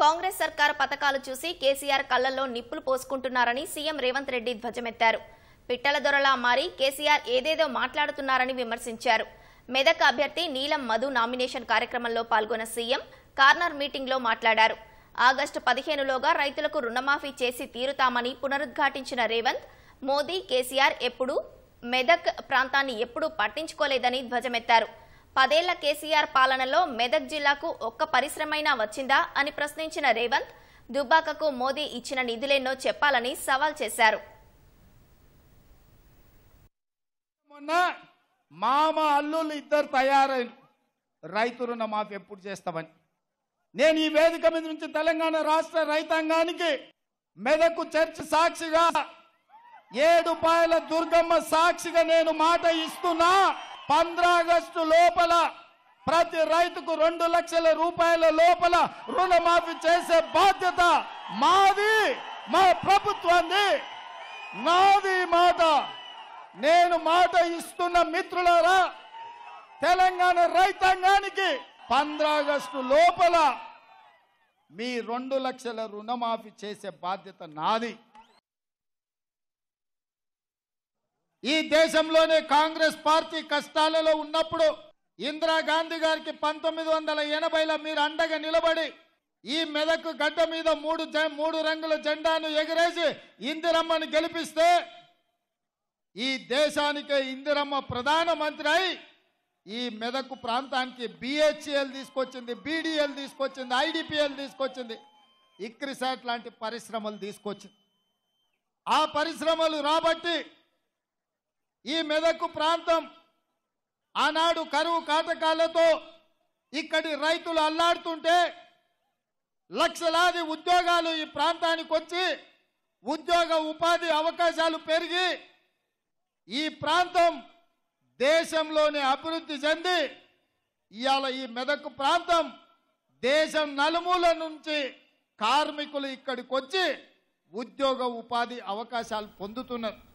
కాంగ్రెస్ సర్కార్ పథకాలు చూసి కేసీఆర్ కళ్లలో నిప్పులు పోసుకుంటున్నారని సీఎం రేవంత్ రెడ్డి ధ్వజమెత్తారు పిట్టల దొరలా మారి కేసీఆర్ ఏదేదో మాట్లాడుతున్నారని విమర్శించారు మెదక్ అభ్యర్థి నీలం మధు నామినేషన్ కార్యక్రమంలో పాల్గొన్న సీఎం కార్నర్ మీటింగ్లో మాట్లాడారు ఆగస్టు పదిహేనులోగా రైతులకు రుణమాఫీ చేసి తీరుతామని పునరుద్ఘాటించిన రేవంత్ మోదీ కేసీఆర్ ఎప్పుడు మెదక్ ప్రాంతాన్ని ఎప్పుడూ పట్టించుకోలేదని ధ్వజమెత్తారు పదేళ్ల కేసీఆర్ పాలనలో మెదక్ జిల్లాకు ఒక్క పరిశ్రమైనా వచ్చిందా అని ప్రశ్నించిన రేవంత్ దుబ్బాకకు మోదీ ఇచ్చిన నిధులేన్నో చెప్పాలని సవాల్ చేశారు మొన్న మామ అల్లుళ్ళు ఇద్దరు తయారైన రైతు రుణమాఫీ ఎప్పుడు చేస్తామని నేను ఈ వేదిక మీద నుంచి తెలంగాణ రాష్ట్ర రైతాంగానికి మెదకు చర్చ్ సాక్షిగా ఏడుపాయల దుర్గమ్మ సాక్షిగా నేను మాట ఇస్తున్నా పంద్ర ఆగస్టు లోపల ప్రతి రైతుకు రెండు లక్షల రూపాయల లోపల రుణమాఫీ చేసే బాధ్యత మాది మా ప్రభుత్వాన్ని నాది ఈ మాట నేను మాట ఇస్తున్న మిత్రులారా తెలంగాణ రైతాంగానికి పంద్ర ఆగస్టు లోపల మీ రెండు లక్షల రుణమాఫీ చేసే బాధ్యత నాది ఈ దేశంలోనే కాంగ్రెస్ పార్టీ కష్టాలలో ఉన్నప్పుడు ఇందిరాగాంధీ గారికి పంతొమ్మిది వందల ఎనభైలో మీరు అండగా నిలబడి ఈ మెదకు గడ్డ మీద మూడు జె- మూడు రంగుల జెండాను ఎగరేసి ఇందిరమ్మని గెలిపిస్తే ఈ దేశానికే ఇందిరమ్మ ప్రధానమంత్రి అయి ఈ మెదకు ప్రాంతానికి బిహెచ్ఎల్ తీసుకొచ్చింది బీడీఎల్ తీసుకొచ్చింది ఐడిపిఎల్ తీసుకొచ్చింది ఇక్రిసాట్ లాంటి పరిశ్రమలు తీసుకొచ్చింది ఆ పరిశ్రమలు రాబట్టి ఈ మెదకు ప్రాంతం ఆనాడు కరువు కాటకాలతో ఇక్కడి రైతులు అల్లాడుతుంటే లక్షలాది ఉద్యోగాలు ఈ ప్రాంతానికి వచ్చి ఉద్యోగ ఉపాధి అవకాశాలు పెరిగి ఈ ప్రాంతం దేశంలోనే అభివృద్ధి చెంది ఇవాళ ఈ మెదక్ ప్రాంతం దేశం నలుమూల నుంచి కార్మికులు ఇక్కడికి వచ్చి ఉద్యోగ ఉపాధి అవకాశాలు పొందుతున్నారు